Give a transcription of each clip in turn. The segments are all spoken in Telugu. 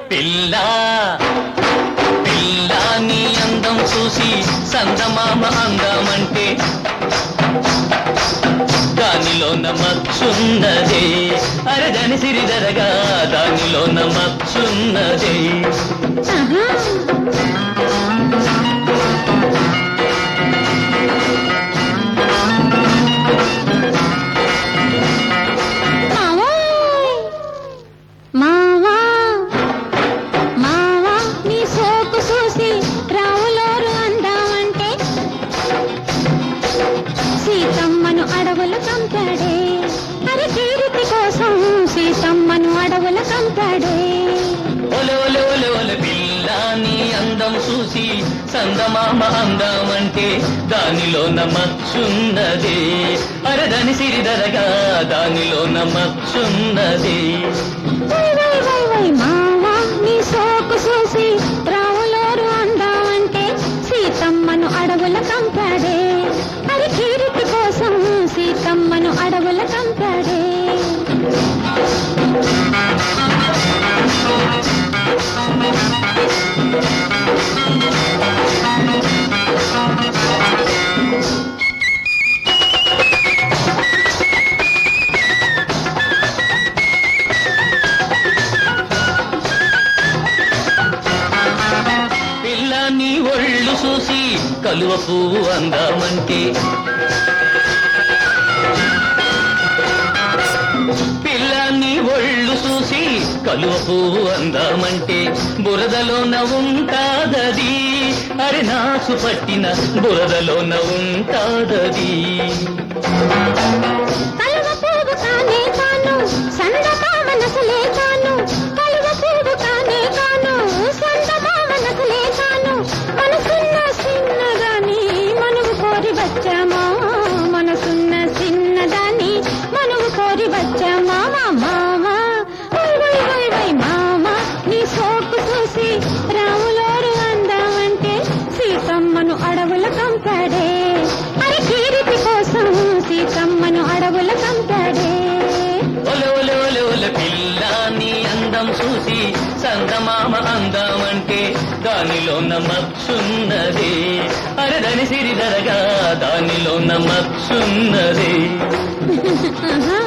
పిల్ల పిల్ల నీ అందం చూసి సందమామ అందమంటే దానిలో నమచ్చున్నదే అరదని సిరిదరగా దానిలో నమచ్చున్నదే ఆహా. మావోయ్. మావా మావా నీ సోకు చూసి రావులోరు అందామంటే సీతమ్మను అడవులు కంపాడే అరి కీర్తి కోసం సీతమ్మను అడవులు కంపాడే ఒలె ఒలె ఒలె ఒలె పిల్ల నీ అందం చూసి సందమామ అందమంటే దానిలో నమచ్చున్నదే అరదని సిరిదరగా దానిలో నమచ్చున్నదే వై వై వై వై మావా నీ సోకు చూసి రావులోరు అందామంటే సీతమ్మను అడవుల కంపాడే అది కీర్తి కోసం సీతమ్మను అడవుల కంపాడే పిల్ల నీ ఒళ్ళు చూసి కలువ పువ్వు అందామంటే పిల్ల నీ ఒళ్ళు చూసి కలువ పువ్వు అందామంటే బురదలోన ఉంటాదది అరి నాసు పట్టిన బురదలోన ఉంటాదది కలువ పువ్వు కానే కాను సందమా మనసులే కాను కలువ పువ్వు కానే కాను సందమా మనసులే కాను మనసున్న చిన్నదాని మనవు కోరి వచ్చామా మనసున్న చిన్నదాని మనవు కోరి వచ్చామా మామా వై వై వై వై మామా నీ సోకు చూసి రాములోరు అందామంటే సీతమ్మను అడవుల కంపాడే అరే కీర్తి కోసం సీతమ్మను అడవుల కంపాడే ఒలె ఒలె ఒలె ఒలె పిల్ల నీ అందం చూసి సందమామ అందమంటే దానిలో నమచ్చున్నదే అరదని సిరిదరగా దానిలో నమచ్చున్నదే ఆహా.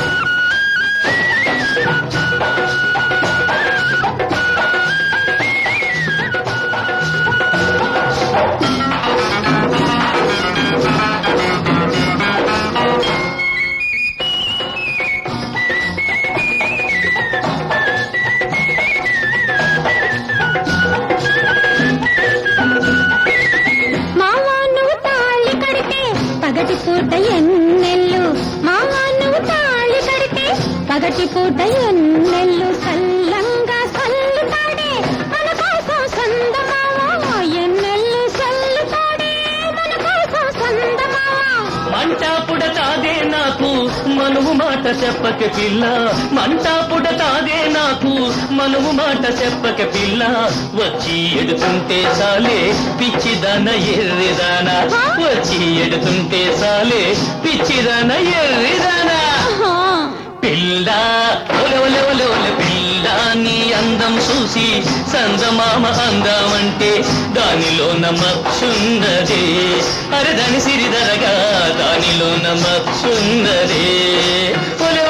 మావా నువ్వు తాళి కడితే పగటి పూట ఎన్నెల్లు మావా నువ్వు తాళి కడితే పగటి పూట ఎన్నెల్లు సల్లంగా సల్లుతాడే మన కోసం సందమావా ఎన్నెల్లు సల్లుతాడే మన కోసం సందమావా మంట పుడతాదే నాకు మనువు మాట చెప్పక పిల్ల మంట పుడతాదే నాకు మనువు మాట చెప్పక పిల్ల వచ్చి ఎడుతుంటే సాలే పిచ్చిదన ఎర్రిదాన వచ్చి ఎడుతుంటే సాలే పిచ్చిదన ఎర్రిదాన ఆహా. పిల్ల ఒలె ఒలె ఒలె ఒలె పిల్ల నీ అందం చూసి సందమామ అందమంటే దానిలో నమచ్చున్నదే అరదని సిరిదరగా దానిలో నమచ్చున్నదే ఒలె